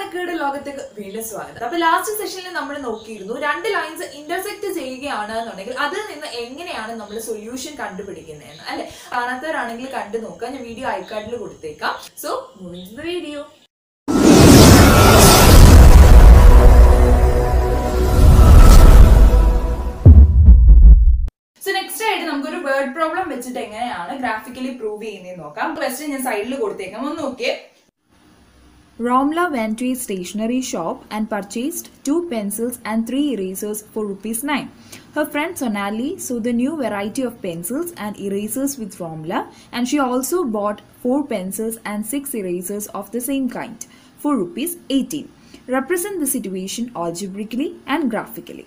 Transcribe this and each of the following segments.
അക്കയുടെ ലോകത്തേക്ക് വീണ്ടും സ്വാഗതം അപ്പൊ ലാസ്റ്റ് സെഷനിൽ നമ്മൾ നോക്കിയിരുന്നു രണ്ട് ലൈൻസ് ഇന്റർസെക്ട് ചെയ്യുകയാണ് എന്നുണ്ടെങ്കിൽ അതിൽ നിന്ന് എങ്ങനെയാണ് നമ്മൾ സൊല്യൂഷൻ കണ്ടുപിടിക്കുന്നതെന്ന് അല്ലെ കാണാത്തവരാണെങ്കിൽ കണ്ടു നോക്കുക ഞാൻ വീഡിയോ ഐക്കാർഡിൽ കൊടുത്തേക്കാം so moving the video so next ആയിട്ട് നമുക്കൊരു വേർഡ് പ്രോബ്ലം വെച്ചിട്ട് എങ്ങനെയാണ് ഗ്രാഫിക്കലി പ്രൂവ് ചെയ്യുന്നതെന്ന് നോക്കാം ക്വസ്റ്റ്യൻ ഞാൻ സൈഡിൽ കൊടുത്തേക്കാം ഒന്ന് നോക്കിയേ Romla went to a stationery shop and purchased two pencils and three erasers for rupees 9. Her friend Sonali saw the new variety of pencils and erasers with Romla and she also bought four pencils and six erasers of the same kind for rupees 18. Represent the situation algebraically and graphically.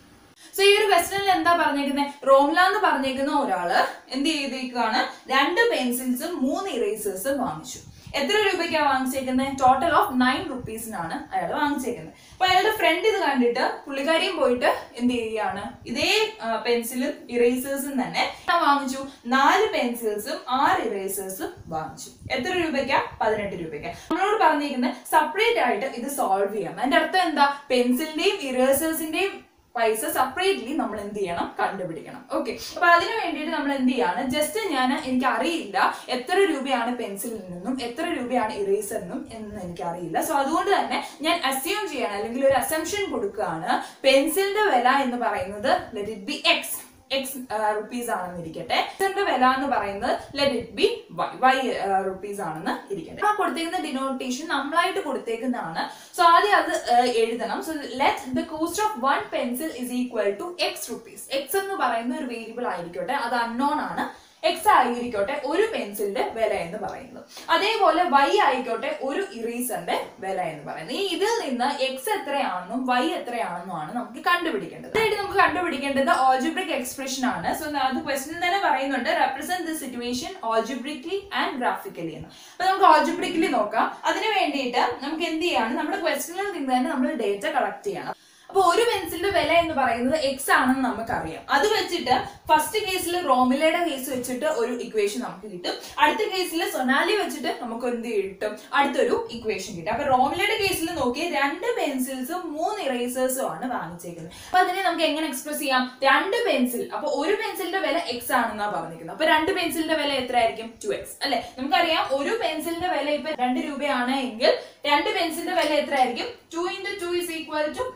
So ഈ ഒരു ക്വസ്റ്റനിൽ എന്താ പറഞ്ഞേക്കുന്നത് റോംല എന്ന് പറഞ്ഞേക്കുന്ന ഒരാള് എന്ത് ചെയ്തേക്കാണ് രണ്ട് പെൻസിൽസും മൂന്ന് ഇറേസേഴ്സും വാങ്ങിച്ചു എത്ര രൂപയ്ക്കാണ് വാങ്ങിച്ചേക്കുന്നത് ടോട്ടൽ ഓഫ് നയൻ റുപ്പീസിനാണ് അയാൾ വാങ്ങിച്ചേക്കുന്നത് അപ്പൊ അയാളുടെ ഫ്രണ്ട് ഇത് കണ്ടിട്ട് പുള്ളിക്കാരിയും പോയിട്ട് എന്ത് ചെയ്യുകയാണ് ഇതേ പെൻസിലും ഇറേസേഴ്സും തന്നെ ഞാൻ വാങ്ങിച്ചു നാല് പെൻസിൽസും ആറ് ഇറേസേഴ്സും വാങ്ങിച്ചു എത്ര രൂപയ്ക്കാ പതിനെട്ട് രൂപയ്ക്ക് നമ്മളോട് പറഞ്ഞേക്കുന്നത് സെപ്പറേറ്റ് ആയിട്ട് ഇത് സോൾവ് ചെയ്യാം അതിന്റെ അർത്ഥം എന്താ പെൻസിലിന്റെയും ഇറേസേഴ്സിന്റെയും പൈസ സെപ്പറേറ്റ്ലി നമ്മൾ എന്ത് ചെയ്യണം കണ്ടുപിടിക്കണം ഓക്കെ അപ്പൊ അതിന് വേണ്ടിയിട്ട് നമ്മൾ എന്ത് ചെയ്യാണ് ജസ്റ്റ് ഞാൻ എനിക്ക് അറിയില്ല എത്ര രൂപയാണ് പെൻസിലിൽ നിന്നും എത്ര രൂപയാണ് ഇറേസറിനും എന്ന് എനിക്ക് അറിയില്ല സോ അതുകൊണ്ട് തന്നെ ഞാൻ അസ്യൂം ചെയ്യണം അല്ലെങ്കിൽ ഒരു അസംഷൻ കൊടുക്കുകയാണ് പെൻസിലിന്റെ വില എന്ന് പറയുന്നത് let it be X X rupees ആണെന്ന് ഇരിക്കട്ടെ പെൻസിലിന്റെ വില എന്ന് പറയുന്നത് let it be Y Y rupees ആണെന്ന് ഇരിക്കട്ടെ ആ കൊടുത്തേക്കുന്ന ഡിനോട്ടേഷൻ നമ്മളായിട്ട് കൊടുത്തേക്കുന്നതാണ് സോ ആദ്യം അത് uh, എഴുതണം so let the cost of one pencil is equal to X rupees X എന്ന് പറയുന്ന ഒരു വേരിയബിൾ ആയിരിക്കട്ടെ അത് അൺനോൺ ആണ് എക്സ് ആയിരിക്കട്ടെ ഒരു പെൻസിലിന്റെ വില എന്ന് പറയുന്നത് അതേപോലെ വൈ ആയിക്കോട്ടെ ഒരു ഇറീസറിന്റെ വില എന്ന് പറയുന്നത് ഈ ഇതിൽ നിന്ന് എക്സ് എത്രയാണെന്നും വൈ എത്രയാണെന്നുമാണ് നമുക്ക് കണ്ടുപിടിക്കേണ്ടത് അതിനായിട്ട് നമുക്ക് കണ്ടുപിടിക്കേണ്ടത് ഓൾജിബ്രിക് എക്സ്പ്രഷൻ ആണ് സോ അത് ക്വസ്റ്റ്യൻ തന്നെ പറയുന്നുണ്ട് represent the situation algebraically and graphically എന്ന് അപ്പൊ നമുക്ക് ഓൾജിബ്രിക്കലി നോക്കാം അതിന് വേണ്ടിയിട്ട് നമുക്ക് എന്ത് ചെയ്യാണ് നമ്മുടെ ക്വസ്റ്റ്യനിൽ നിന്ന് തന്നെ നമ്മൾ ഡേറ്റ കളക്ട് ചെയ്യണം അപ്പൊ ഒരു പെൻസിലിന്റെ വില എന്ന് പറയുന്നത് എക്സ് ആണെന്ന് നമുക്കറിയാം അത് വെച്ചിട്ട് ഫസ്റ്റ് കേസിൽ റോമിലയുടെ കേസ് വെച്ചിട്ട് ഒരു ഇക്വേഷൻ നമുക്ക് കിട്ടും അടുത്ത കേസിൽ സൊനാലി വെച്ചിട്ട് നമുക്ക് എന്ത് കിട്ടും അടുത്തൊരു ഇക്വേഷൻ കിട്ടും അപ്പൊ റോമിലയുടെ കേസിൽ നോക്കി രണ്ട് പെൻസിൽസും മൂന്ന് ഇറേസേഴ്സും ആണ് വാങ്ങിച്ചേക്കുന്നത് അപ്പൊ അതിനെ നമുക്ക് എങ്ങനെ എക്സ്പ്രസ് ചെയ്യാം രണ്ട് പെൻസിൽ അപ്പൊ ഒരു പെൻസിലിന്റെ വില എക്സ് ആണെന്നാ പറഞ്ഞിരിക്കുന്നത് അപ്പൊ രണ്ട് പെൻസിലിന്റെ വില എത്രയായിരിക്കും ടു എക്സ് അല്ലെ നമുക്കറിയാം ഒരു പെൻസിലിന്റെ വില ഇപ്പൊ രണ്ട് രൂപയാണ് എങ്കിൽ രണ്ട് പെൻസിലിന്റെ വില എത്രയായിരിക്കും two into two is equal to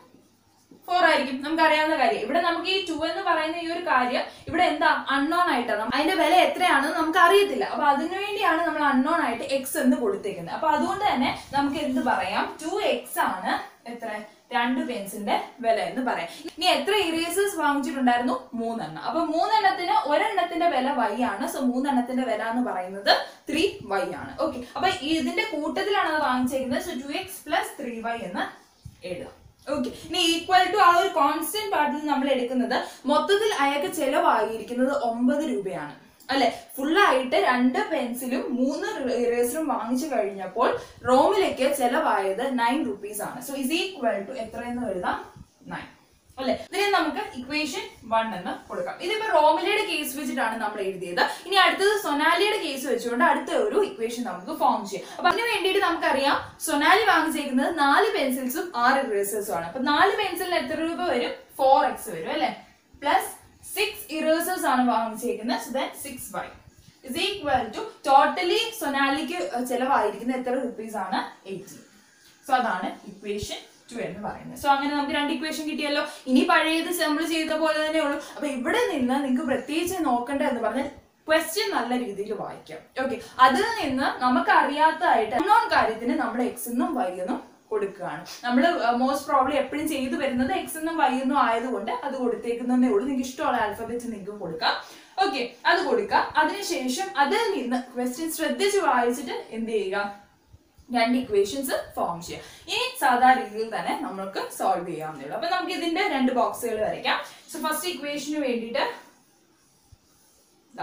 four ആയിരിക്കും നമുക്ക് അറിയാവുന്ന കാര്യം ഇവിടെ നമുക്ക് ഈ ടു എന്ന് പറയുന്ന ഈ ഒരു കാര്യം ഇവിടെ എന്താ അൺനോൺ ആയിട്ടാണ് അതിന്റെ വില എത്രയാണെന്ന് നമുക്ക് അറിയത്തില്ല അപ്പൊ അതിനു വേണ്ടിയാണ് നമ്മൾ അൺനോൺ ആയിട്ട് എക്സ് എന്ന് കൊടുത്തേക്കുന്നത് അപ്പൊ അതുകൊണ്ട് തന്നെ നമുക്ക് എന്ത് പറയാം ടു എക്സ് ആണ് എത്ര രണ്ട് പെൻസിന്റെ വില എന്ന് പറയാം ഇനി എത്ര ഇറേസേഴ്സ് വാങ്ങിച്ചിട്ടുണ്ടായിരുന്നു മൂന്നെണ്ണം അപ്പൊ മൂന്നെണ്ണത്തിന് ഒരെണ്ണത്തിന്റെ വില വൈ ആണ് സോ മൂന്നെണ്ണത്തിന്റെ വില എന്ന് പറയുന്നത് ത്രീ വൈ ആണ് ഓക്കെ അപ്പൊ ഇതിന്റെ കൂട്ടത്തിലാണ് അത് വാങ്ങിച്ചേക്കുന്നത് so two X plus three Y എന്ന് എഴുതാം ഓക്കെ ഇനി ഈക്വൽ ടു ആ ഒരു കോൺസ്റ്റന്റ് പാർട്ടിൽ നമ്മൾ എടുക്കുന്നത് മൊത്തത്തിൽ അയാൾക്ക് ചെലവായിരിക്കുന്നത് ഒമ്പത് രൂപയാണ് അല്ലെ ഫുള്ളായിട്ട് രണ്ട് പെൻസിലും മൂന്ന് ഇറേസറും വാങ്ങിച്ചു കഴിഞ്ഞപ്പോൾ റോമിലേക്ക് ചെലവായത് നയൻ റുപ്പീസ് ആണ് സോ ഇസ് ഈക്വൽ ടു എത്രയെന്ന് എഴുതാം നയൻ അല്ലെ ഇതിനെ നമുക്ക് ഇക്വേഷൻ വൺ എന്ന് കൊടുക്കാം ഇതിപ്പോ റോമിലയുടെ കേസ് വെച്ചിട്ടാണ് നമ്മൾ എഴുതിയത് ഇനി അടുത്തത് സൊനാലിയുടെ കേസ് വെച്ചുകൊണ്ട് അടുത്ത ഒരു ഇക്വേഷൻ നമുക്ക് ഫോം ചെയ്യാം അപ്പൊ അതിന് വേണ്ടിയിട്ട് നമുക്കറിയാം സൊനാലി വാങ്ങിച്ചേക്കുന്നത് നാല് പെൻസിൽസും ആറ് ഇറേസേഴ്സും ആണ് അപ്പൊ നാല് പെൻസിലിന് എത്ര രൂപ വരും ഫോർ എക്സ് വരും അല്ലെ പ്ലസ് സിക്സ് ഇറേസേഴ്സ് ആണ് വാങ്ങിച്ചേക്കുന്നത് so that six Y is equal to totally സൊനാലിക്ക് ചെലവായിരിക്കുന്ന എത്ര റുപ്പീസ് ആണ് എയ്റ്റീൻ സോ അതാണ് ഇക്വേഷൻ ടു എന്ന് പറയുന്നത് സോ അങ്ങനെ നമുക്ക് രണ്ട് ഇക്വേഷൻ കിട്ടിയല്ലോ ഇനി പഴയത് നമ്മൾ ചെയ്ത പോലെ തന്നെ ഉള്ളൂ അപ്പൊ ഇവിടെ നിന്ന് നിങ്ങൾക്ക് പ്രത്യേകിച്ച് നോക്കേണ്ട എന്ന് പറഞ്ഞാൽ ക്വസ്റ്റ്യൻ നല്ല രീതിയിൽ വായിക്കാം ഓക്കെ അതിൽ നിന്ന് നമുക്ക് അറിയാത്തതായിട്ട് അൺനോൺ കാര്യത്തിന് നമ്മൾ എക്സ് എന്നും വൈ എന്നും കൊടുക്കുകയാണ് നമ്മൾ മോസ്റ്റ് പ്രോബ്ലി എപ്പോഴും ചെയ്തു വരുന്നത് എക്സ് എന്നും വൈ എന്നും ആയതുകൊണ്ട് അത് കൊടുത്തേക്കുന്നതേ ഉള്ളൂ നിങ്ങൾക്ക് ഇഷ്ടമുള്ള ആൽഫബറ്റ് നിങ്ങൾക്ക് കൊടുക്കാം ഓക്കെ അത് കൊടുക്കാം അതിനുശേഷം അതിൽ നിന്ന് ക്വസ്റ്റ്യൻ ശ്രദ്ധിച്ച് വായിച്ചിട്ട് എന്ത് ചെയ്യുക രണ്ട് ഇക്വേഷൻസ് ഫോം ചെയ്യാം ഈ സാധാ രീതിയിൽ തന്നെ നമുക്ക് സോൾവ് ചെയ്യാവുന്നേ ഉള്ളൂ അപ്പൊ നമുക്ക് ഇതിന്റെ രണ്ട് ബോക്സുകൾ വരയ്ക്കാം സോ ഫസ്റ്റ് ഇക്വേഷന് വേണ്ടിയിട്ട് ദാ,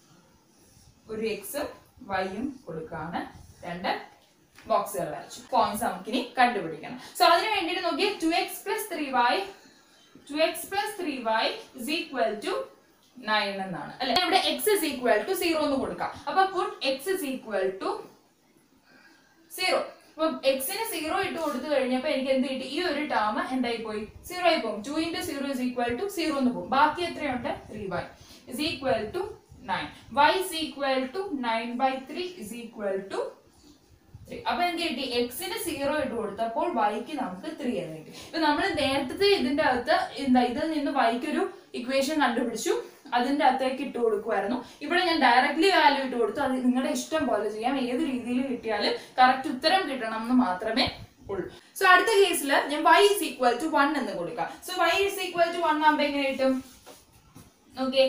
ഒരു എക്സും വൈയും കൊടുക്കാണ് രണ്ട് ബോക്സുകൾ വരച്ചു പോയിന്റ്സ് നമുക്കിനി കണ്ടുപിടിക്കണം സോ അതിന് വേണ്ടിയിട്ട് നോക്കിയാൽ two X plus three Y two X plus three Y is equal to nine എന്നാണ് അല്ലെ ഇവിടെ X is equal to zero എന്ന് കൊടുക്കാം അപ്പൊ put X is equal to zero അപ്പം എക്സിന് സീറോ ഇട്ട് കൊടുത്തു കഴിഞ്ഞപ്പോൾ എനിക്ക് എന്ത് കിട്ടി ഈ ഒരു ടേം എന്തായി പോയി സീറോ ആയി പോകും two into zero is equal to zero എന്ന് പോകും ബാക്കി എത്രയുണ്ട് three Y is equal to nine Y is equal to nine by three is equal to three അപ്പൊ എന്ത് കിട്ടി എക്സിന് സീറോ ഇട്ട് കൊടുത്തപ്പോൾ വൈക്ക് നമുക്ക് ത്രീ എന്ന് കിട്ടി ഇപ്പൊ നമ്മൾ നേരത്തെ ഇതിന്റെ അകത്ത് എന്താ ഇതിൽ നിന്ന് വൈക്ക് ഒരു ഇക്വേഷൻ കണ്ടുപിടിച്ചു അതിന്റെ അകത്തേക്ക് ഇട്ട് കൊടുക്കുമായിരുന്നു ഇവിടെ ഞാൻ ഡയറക്ട്ലി വാല്യൂ ഇട്ട് കൊടുത്തു അത് നിങ്ങളുടെ ഇഷ്ടം പോലെ ചെയ്യാം ഏത് രീതിയിൽ കിട്ടിയാലും കറക്റ്റ് ഉത്തരം കിട്ടണം എന്ന് മാത്രമേ ഉള്ളൂ സോ അടുത്ത കേസിൽ ഞാൻ y is equal to 1 എന്ന് കൊടുക്കാം so y is equal to 1 ആകുമ്പോൾ എങ്ങനെ കിട്ടും okay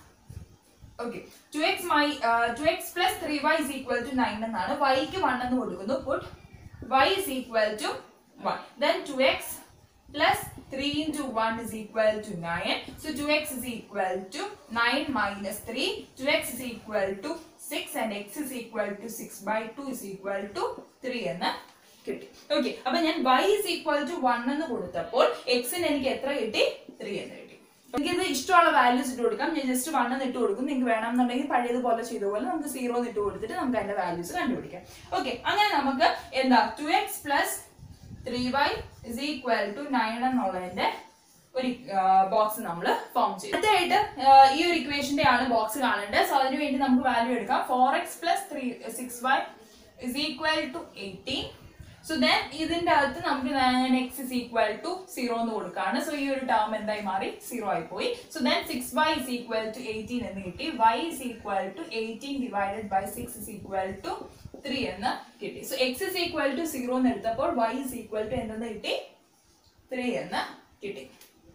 okay two X my two X plus three Y is equal to nine എന്നാണ് വൈക്ക് വൺ എന്ന് കൊടുക്കുന്നു put Y is equal to one then two X plus three into one is equal to nine so two X is equal to nine minus three two X is equal to six and X is equal to six by two is equal to three എന്ന് കിട്ടി okay അപ്പൊ ഞാൻ y is equal to one എന്ന് കൊടുത്തപ്പോൾ എക്സിന് എനിക്ക് എത്ര കിട്ടി ത്രീ എന്ന് കിട്ടി എനിക്കിത് ഇഷ്ടമുള്ള വാല്യൂസ് ഇട്ട് കൊടുക്കാം ഞാൻ ജസ്റ്റ് വൺ എന്ന് ഇട്ട് കൊടുക്കും നിങ്ങൾക്ക് വേണമെന്നുണ്ടെങ്കിൽ പഴയതുപോലെ ചെയ്ത പോലെ നമുക്ക് സീറോ എന്ന് ഇട്ട് കൊടുത്തിട്ട് നമുക്ക് അതിന്റെ വാല്യൂസ് കണ്ടുപിടിക്കാം ഓക്കെ അങ്ങനെ നമുക്ക് എന്താ two X plus three Y is equal to nine എന്നുള്ളതിന്റെ ഒരു ബോക്സ് നമ്മൾ ഫോം ചെയ്യും അടുത്തായിട്ട് ആ, ഈ ഒരു ഇക്വേഷന്റെ ആണ് ബോക്സ് കാണേണ്ടത് സോ അതിന് വേണ്ടി നമുക്ക് വാല്യൂ എടുക്കാം four X plus three six Y is equal to eighteen so then ഇതിന്റെ അകത്ത് നമുക്ക് ഞാൻ X is equal to zero എന്ന് കൊടുക്കാണ് സോ ഈ ഒരു ടേം എന്തായി മാറി സീറോ ആയി പോയി so then six Y is equal to eighteen എന്ന് കിട്ടി Y is equal to eighteen divided by six is equal to three എന്ന് കിട്ടി so X is equal to zero എന്ന് എടുത്തപ്പോൾ വൈ ഇസ് ഈക്വൽ ടു എന്തെന്ന് കിട്ടി ത്രീ എന്ന് കിട്ടി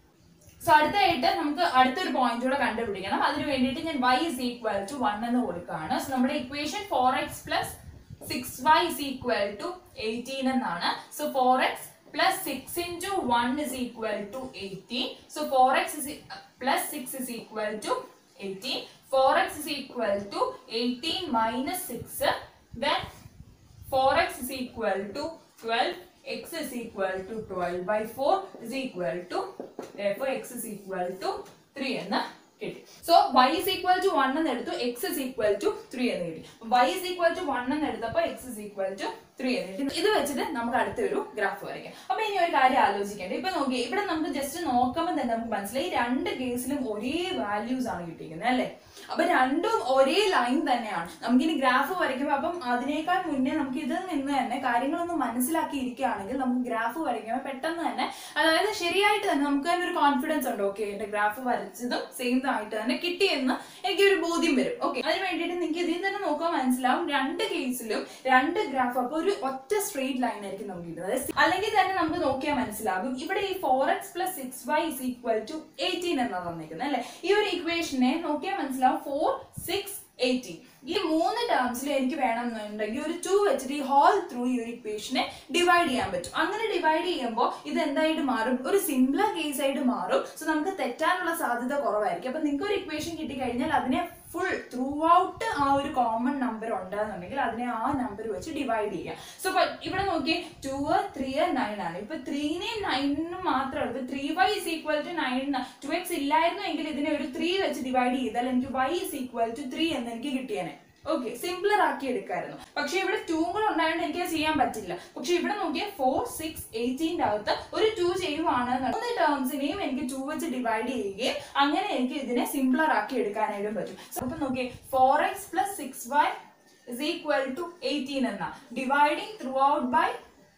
സോ അടുത്തായിട്ട് നമുക്ക് അടുത്തൊരു പോയിന്റ് കൂടെ കണ്ടുപിടിക്കണം അതിന് വേണ്ടിയിട്ട് ഞാൻ y is equal to 1 എന്ന് കൊടുക്കുകയാണ് സോ നമ്മുടെ equation four X plus six Y is equal to eighteen എന്നാണ് so four X plus six into one is equal to eighteen so four X plus six is equal to eighteen four X is equal to eighteen minus six then 4x is equal to 12 x is equal to 12 by 4 is equal to therefore x is equal to 3 എന്ന് കിട്ടി so y is equal to 1 എന്ന് എടുത്തു x is equal to 3 എന്ന് കിട്ടി y is equal to 1 എന്ന് എടുത്തപ്പോൾ x is equal to 3 എന്ന് കിട്ടി ഇത് വെച്ചിട്ട് നമുക്ക് അടുത്തൊരു ഗ്രാഫ് വരയ്ക്കാം അപ്പൊ ഇനി ഒരു കാര്യം ആലോചിക്കേണ്ടത് ഇപ്പൊ നോക്കി ഇവിടെ നമുക്ക് ജസ്റ്റ് നോക്കുമ്പോൾ തന്നെ നമുക്ക് മനസ്സിലായി ഈ രണ്ട് കേസിലും ഒരേ വാല്യൂസ് ആണ് കിട്ടിയിരിക്കുന്നത് അല്ലേ അപ്പൊ രണ്ടും ഒരേ ലൈൻ തന്നെയാണ് നമുക്കിനി ഗ്രാഫ് വരയ്ക്കുമ്പോൾ അപ്പം അതിനേക്കാൾ മുന്നേ നമുക്ക് ഇതിൽ നിന്ന് തന്നെ കാര്യങ്ങളൊന്ന് മനസ്സിലാക്കി ഇരിക്കുകയാണെങ്കിൽ നമുക്ക് ഗ്രാഫ് വരയ്ക്കുമ്പോൾ പെട്ടെന്ന് തന്നെ അതായത് ശരിയായിട്ട് തന്നെ നമുക്ക് തന്നെ ഒരു കോൺഫിഡൻസ് ഉണ്ട് ഓക്കെ എന്റെ ഗ്രാഫ് വരച്ചതും സെയിം ആയിട്ട് തന്നെ കിട്ടിയെന്ന് എനിക്ക് ഒരു ബോധ്യം വരും ഓക്കെ അതിന് വേണ്ടിയിട്ട് നിങ്ങൾക്ക് ഇതിൽ തന്നെ നോക്കാൻ മനസ്സിലാവും രണ്ട് കേസിലും രണ്ട് ഗ്രാഫ് അപ്പൊ ഒരു ഒറ്റ സ്ട്രെയിറ്റ് ലൈൻ ആയിരിക്കും നമുക്ക് കിട്ടുന്നത് അല്ലെങ്കിൽ തന്നെ നമുക്ക് നോക്കിയാൽ മനസ്സിലാകും ഇവിടെ ഈ four X plus six Y is equal to eighteen എന്നാണ് തന്നിരിക്കുന്നത് അല്ലെ ഈ ഒരു ഇക്വേഷനെ നോക്കിയാൽ മനസ്സിലാവും ഫോർ സിക്സ് എയ്റ്റീൻ ഈ മൂന്ന് ടേംസിൽ എനിക്ക് വേണമെന്നുണ്ടെങ്കിൽ ഒരു ടു വെച്ചിട്ട് ഈ ഹോൾ ത്രൂ ഈ ഒരു ഇക്വേഷനെ ഡിവൈഡ് ചെയ്യാൻ പറ്റും അങ്ങനെ ഡിവൈഡ് ചെയ്യുമ്പോൾ ഇത് എന്തായിട്ട് മാറും ഒരു സിംപ്ലർ കേസ് ആയിട്ട് മാറും സോ നമുക്ക് തെറ്റാനുള്ള സാധ്യത കുറവായിരിക്കും അപ്പൊ നിങ്ങൾക്ക് ഒരു ഇക്വേഷൻ കിട്ടിക്കഴിഞ്ഞാൽ അതിനെ ഫുൾ ത്രൂ ഔട്ട് ആ ഒരു കോമൺ നമ്പർ ഉണ്ടെന്നുണ്ടെങ്കിൽ അതിനെ ആ നമ്പർ വെച്ച് ഡിവൈഡ് ചെയ്യാം സോ ഇവിടെ നോക്കി ടു ത്രീ നയൻ ആണ് ഇപ്പൊ ത്രീനെയും നയനും മാത്രമല്ല ഇപ്പൊ three Y is equal to nine two X ഇല്ലായിരുന്നു എങ്കിൽ ഇതിനെ ഒരു ത്രീ വെച്ച് ഡിവൈഡ് ചെയ്താൽ എനിക്ക് Y is equal to three എന്ന് എനിക്ക് കിട്ടിയേനെ ഓക്കെ സിംപ്ലർ ആക്കി എടുക്കായിരുന്നു പക്ഷെ ഇവിടെ ടൂ കൂടെ ഉണ്ടായതുകൊണ്ട് എനിക്ക് അത് ചെയ്യാൻ പറ്റില്ല പക്ഷെ ഇവിടെ നോക്കിയാൽ ഫോർ സിക്സ് എയ്റ്റീൻ്റെ അകത്ത് ഒരു ടു ചെയ്യുവാണ് മൂന്ന് ടേംസിനെയും എനിക്ക് ടു വെച്ച് ഡിവൈഡ് ചെയ്യുകയും അങ്ങനെ എനിക്ക് ഇതിനെ സിംപ്ലർ ആക്കി എടുക്കാനായിട്ടും പറ്റും So, അപ്പൊ നോക്കിയേ four X plus six Y is equal to eighteen എന്ന dividing throughout by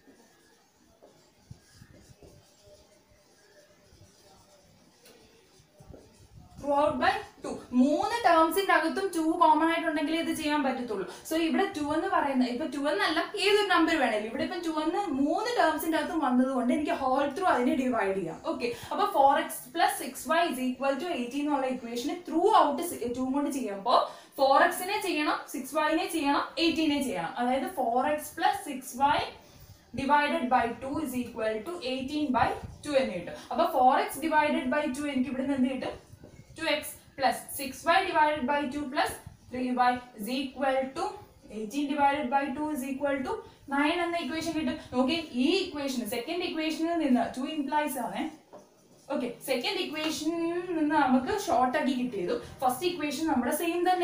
throughout by two മൂന്ന് ടേംസിന്റെ അകത്തും ടു കോമൺ ആയിട്ടുണ്ടെങ്കിൽ ഇത് ചെയ്യാൻ പറ്റത്തുള്ളൂ സോ ഇവിടെ ടു എന്ന് പറയുന്നത് ഇപ്പൊ ടു എന്നല്ല ഏതൊരു നമ്പർ വേണേലും ഇവിടെ ഇപ്പൊ ടു എന്ന് മൂന്ന് ടേംസിന്റെ അകത്തും വന്നത് കൊണ്ട് എനിക്ക് ഹോൾ ത്രൂ അതിനെ ഡിവൈഡ് ചെയ്യാം ഓക്കെ അപ്പൊ four X plus six Y is equal to eighteen എന്നുള്ള ഇക്വേഷനെ ത്രൂ ഔട്ട് ടു കൊണ്ട് ചെയ്യുമ്പോൾ ഫോർ എക്സിനെ ചെയ്യണം സിക്സ് വൈനെ ചെയ്യണം എയ്റ്റീനെ ചെയ്യണം അതായത് four X plus six Y divided by two is equal to eighteen by two എന്ന് കിട്ടും അപ്പൊ four X divided by two എനിക്ക് ഇവിടെ നിന്ന് എന്ത് കിട്ടും 2x plus 6y divided by 2 plus 3y is equal to 18 divided by 2 is equal to 9 എന്ന equation കിട്ടും നോക്കി ഈ ഇക്വേഷൻ സെക്കൻഡ് ഇക്വേഷനിൽ നിന്ന് 2 ഇംപ്ലൈസ് ആണ് ഓക്കെ സെക്കൻഡ് ഇക്വേഷനിൽ നിന്ന് നമുക്ക് ഷോർട്ട് ആക്കി കിട്ടിയതു ഫസ്റ്റ് ഇക്വേഷൻ നമ്മുടെ സെയിം തന്നെയാണ്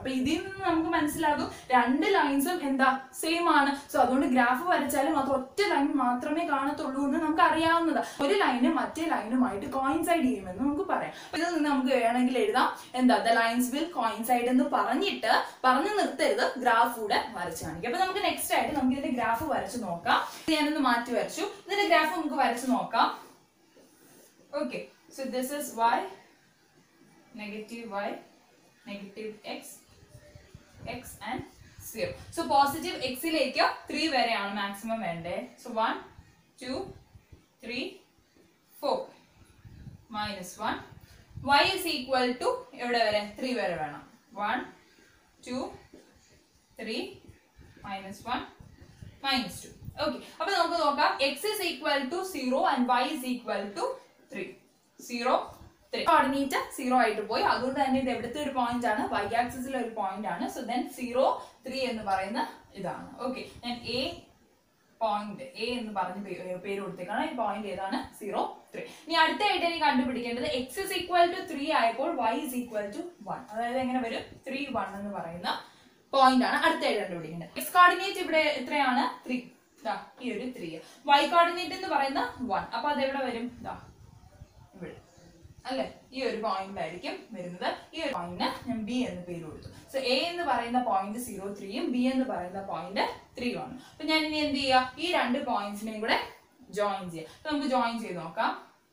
അപ്പൊ ഇതിൽ നിന്ന് നമുക്ക് മനസ്സിലാകും രണ്ട് ലൈൻസും എന്താ സെയിം ആണ് സോ അതുകൊണ്ട് ഗ്രാഫ് വരച്ചാലും അത് ഒറ്റ ലൈൻ മാത്രമേ കാണത്തുള്ളൂ എന്ന് നമുക്ക് അറിയാവുന്നതാ ഒരു ലൈന് മറ്റേ ലൈനുമായിട്ട് കോയിൻസൈഡ് ചെയ്യുമെന്ന് നമുക്ക് പറയാം അപ്പൊ ഇതിൽ നിന്ന് നമുക്ക് വേണമെങ്കിൽ എഴുതാം എന്താ ദ ലൈൻസ് വിൽ കോയിൻസൈഡ് എന്ന് പറഞ്ഞിട്ട് പറഞ്ഞു നിർത്തരുത് ഗ്രാഫ് കൂടെ വരച്ച് കാണിക്കും അപ്പൊ നമുക്ക് നെക്സ്റ്റ് ആയിട്ട് നമുക്ക് ഇതിന്റെ ഗ്രാഫ് വരച്ച് നോക്കാം ഇത് ഞാനൊന്ന് മാറ്റി വരച്ചു ഇതിന്റെ ഗ്രാഫ് നമുക്ക് വരച്ച് നോക്കാം okay so this is Y negative Y negative X X and zero so positive എക്സിലേക്ക് ത്രീ വരെയാണ് മാക്സിമം വേണ്ടേ so one two three four minus one Y is equal to എവിടെ വരെ ത്രീ വരെ വേണം one two three minus one minus two okay അപ്പൊ നമുക്ക് നോക്കാം X is equal to zero and Y is equal to three zero three coordinate zero ആയിട്ട് പോയി അതുകൊണ്ട് തന്നെ ഇത് എവിടുത്തെ ഒരു പോയിന്റ് ആണ് വൈ ആക്സിസിലെ ഒരു പോയിന്റ് ആണ് സോ ദെൻ സീറോ ത്രീ എന്ന് പറയുന്ന ഇതാണ് ഓക്കെ ഞാൻ എ പോയിന്റ് എ എന്ന് പറഞ്ഞ് പേ- പേര് കൊടുത്തേക്കാണ് ഈ പോയിന്റ് ഏതാണ് സീറോ ത്രീ ഇനി അടുത്തായിട്ട് എനിക്ക് കണ്ടുപിടിക്കേണ്ടത് x is equal to three ആയപ്പോൾ y is equal to one അതായത് എങ്ങനെ വരും ത്രീ വൺ എന്ന് പറയുന്ന പോയിന്റ് ആണ് അടുത്തായിട്ട് കണ്ടുപിടിക്കേണ്ടത് എക്സ് കോർഡിനേറ്റ് ഇവിടെ എത്രയാണ് ത്രീ ദാ ഈ ഒരു ത്രീ വൈ കോർഡിനേറ്റ് എന്ന് പറയുന്ന വൺ അപ്പൊ അത് എവിടെ വരും ദാ ഇവിടെ അല്ലെ ഈ ഒരു പോയിന്റ് ആയിരിക്കും വരുന്നത് ഈ ഒരു പോയിന്റിന് ഞാൻ ബി എന്ന് പേര് കൊടുത്തു സോ എ എന്ന് പറയുന്ന പോയിന്റ് സീറോ ത്രീയും ബി എന്ന് പറയുന്ന പോയിന്റ് ത്രീ ആണ് അപ്പൊ ഞാൻ ഇനി എന്ത് ചെയ്യുക ഈ രണ്ട് പോയിന്റ്സിനെയും കൂടെ ജോയിൻ ചെയ്യാം അപ്പൊ നമുക്ക് ജോയിൻ ചെയ്ത് നോക്കാം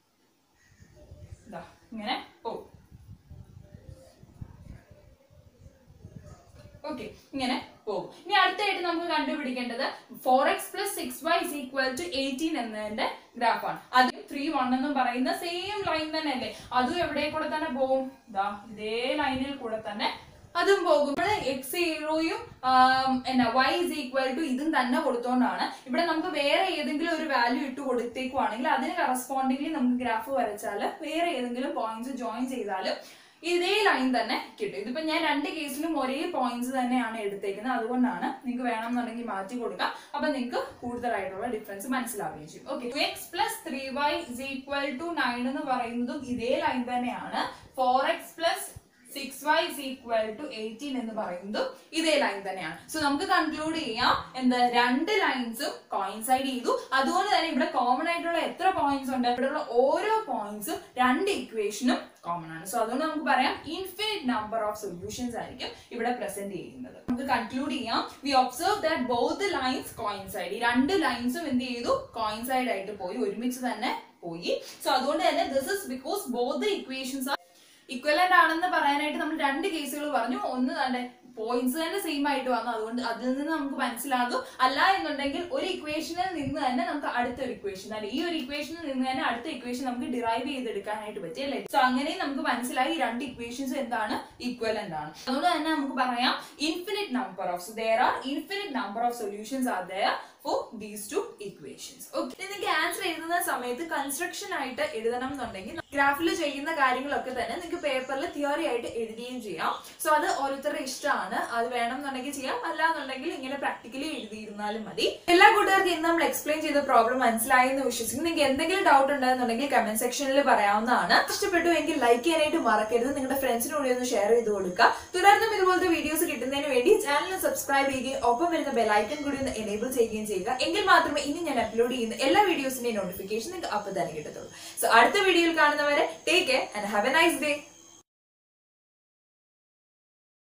ഇതാ ഇങ്ങനെ പോകും ഓക്കെ ഇങ്ങനെ പോകും ഇനി അടുത്തായിട്ട് നമുക്ക് കണ്ടുപിടിക്കേണ്ടത് four X plus six Y is equal to eighteen എന്നതിന്റെ ഗ്രാഫാണ് അത് ത്രീ വൺ എന്നും പറയുന്ന സെയിം ലൈൻ തന്നെ അല്ലേ അതും എവിടെ കൂടെ തന്നെ പോകും ദാ ഇതേ ലൈനിൽ കൂടെ തന്നെ അതും പോകും ഇവിടെ എക്സ് സീറോയും എന്നാ വൈ ഇസ് ഈക്വൽ ടു ഇതും തന്നെ കൊടുത്തോണ്ടാണ് ഇവിടെ നമുക്ക് വേറെ ഏതെങ്കിലും ഒരു വാല്യൂ ഇട്ട് കൊടുത്തേക്കുവാണെങ്കിൽ അതിന് കറസ്പോണ്ടിംഗ്ലി നമുക്ക് ഗ്രാഫ് വരച്ചാൽ വേറെ ഏതെങ്കിലും പോയിന്റ്സ് ജോയിൻ ചെയ്താലും ഇതേ ലൈൻ തന്നെ കിട്ടും ഇതിപ്പോ ഞാൻ രണ്ട് കേസിലും ഒരേ പോയിന്റ്സ് തന്നെയാണ് എടുത്തേക്കുന്നത് അതുകൊണ്ടാണ് നിങ്ങൾക്ക് വേണമെന്നുണ്ടെങ്കിൽ മാറ്റി കൊടുക്കാം അപ്പൊ നിങ്ങൾക്ക് കൂടുതലായിട്ടുള്ള ഡിഫറൻസ് മനസ്സിലാവുകയും ചെയ്യും okay two X plus three Y is equal to nine എന്ന് പറയുന്നതും ഇതേ ലൈൻ തന്നെയാണ് four X plus six Y is equal to eighteen എന്ന് പറയുന്നതും ഇതേ ലൈൻ തന്നെയാണ് സോ നമുക്ക് കൺക്ലൂഡ് ചെയ്യാം എന്താ രണ്ട് ലൈൻസും കോയിൻസൈഡ് ചെയ്തു അതുകൊണ്ട് തന്നെ ഇവിടെ കോമൺ ആയിട്ടുള്ള എത്ര പോയിന്റ്സ് ഉണ്ട് ഇവിടെയുള്ള ഓരോ പോയിന്റ്സും രണ്ട് ഇക്വേഷനും കോമൺ ആണ് സോ അതുകൊണ്ട് നമുക്ക് പറയാം ഇൻഫിനിറ്റ് നമ്പർ ഓഫ് സൊല്യൂഷൻസ് ആയിരിക്കും ഇവിടെ പ്രസന്റ് ചെയ്യുന്നത് നമുക്ക് കൺക്ലൂഡ് ചെയ്യാം we observe that both lines coincide ഈ രണ്ട് ലൈൻസും എന്ത് ചെയ്തു കോയിൻസൈഡ് ആയിട്ട് പോയി ഒരുമിച്ച് തന്നെ പോയി സോ അതുകൊണ്ട് തന്നെ this is because both equations are equivalent ആണെന്ന് പറയാനായിട്ട് നമ്മൾ രണ്ട് കേസുകൾ പറഞ്ഞു ഒന്ന് തന്നെ പോയിന്റ്സ് തന്നെ സെയിം ആയിട്ട് വന്നു അതുകൊണ്ട് അതിൽ നിന്ന് നമുക്ക് മനസ്സിലാകും അല്ല എന്നുണ്ടെങ്കിൽ ഒരു ഇക്വേഷനിൽ നിന്ന് തന്നെ നമുക്ക് അടുത്ത ഒരു ഇക്വേഷൻ അല്ലെ ഈ ഒരു ഇക്വേഷനിൽ നിന്ന് തന്നെ അടുത്ത ഇക്വേഷൻ നമുക്ക് ഡിറൈവ് ചെയ്തെടുക്കാനായിട്ട് പറ്റി അല്ലേ സോ അങ്ങനെ നമുക്ക് മനസ്സിലായി ഈ രണ്ട് ഇക്വേഷൻസ് എന്താണ് ഇക്വലന്റ് ആണ് അതുകൊണ്ട് തന്നെ നമുക്ക് പറയാം infinite number of there are infinite number of solutions are there for these two equations okay നിങ്ങൾക്ക് ആൻസർ എഴുതുന്ന സമയത്ത് കൺസ്ട്രക്ഷൻ ആയിട്ട് എഴുതണം എന്നുണ്ടെങ്കിൽ ഗ്രാഫിൽ ചെയ്യുന്ന കാര്യങ്ങളൊക്കെ തന്നെ നിങ്ങൾക്ക് പേപ്പറിൽ തിയറി ആയിട്ട് എഴുതുകയും ചെയ്യാം സോ അത് ഓരോരുത്തരുടെ ഇഷ്ടമാണ് അത് വേണം എന്നുണ്ടെങ്കിൽ ചെയ്യാം അല്ലാന്നുണ്ടെങ്കിൽ ഇങ്ങനെ പ്രാക്ടിക്കലി എഴുതിയിരുന്നാലും മതി എല്ലാ കൂട്ടുകാർക്കും ഇന്ന് നമ്മൾ എക്സ്പ്ലെയിൻ ചെയ്ത പ്രോബ്ലം മനസ്സിലായി എന്ന് വിശ്വസിക്കുന്നു നിങ്ങൾക്ക് എന്തെങ്കിലും ഡൗട്ട് ഉണ്ടെന്നുണ്ടെങ്കിൽ കമന്റ് സെക്ഷനിൽ പറയാവുന്നതാണ് ഇഷ്ടപ്പെട്ടു എങ്കിൽ ലൈക്ക് ചെയ്യാനായിട്ട് മറക്കരുത് നിങ്ങളുടെ ഫ്രണ്ട്സിന് കൂടി ഒന്ന് ഷെയർ ചെയ്ത് കൊടുക്കുക തുടർന്നും ഇതുപോലത്തെ വീഡിയോസ് കിട്ടുന്നതിന് വേണ്ടി ചാനൽ സബ്സ്ക്രൈബ് ചെയ്യുകയും ഒപ്പം വരുന്ന ബെലൈക്കൺ കൂടി ഒന്ന് എനേബിൾ ചെയ്യുകയും ചെയ്യുക എങ്കിൽ മാത്രമേ ഇനി ഞാൻ അപ്ലോഡ് ചെയ്യുന്ന എല്ലാ വീഡിയോസിന്റെയും നോട്ടിഫിക്കേഷൻ നിങ്ങൾക്ക് അപ്പോൾ തന്നെ കിട്ടത്തുള്ളൂ സോ അടുത്ത വീഡിയോയിൽ കാണുന്നവരെ take care and have a nice day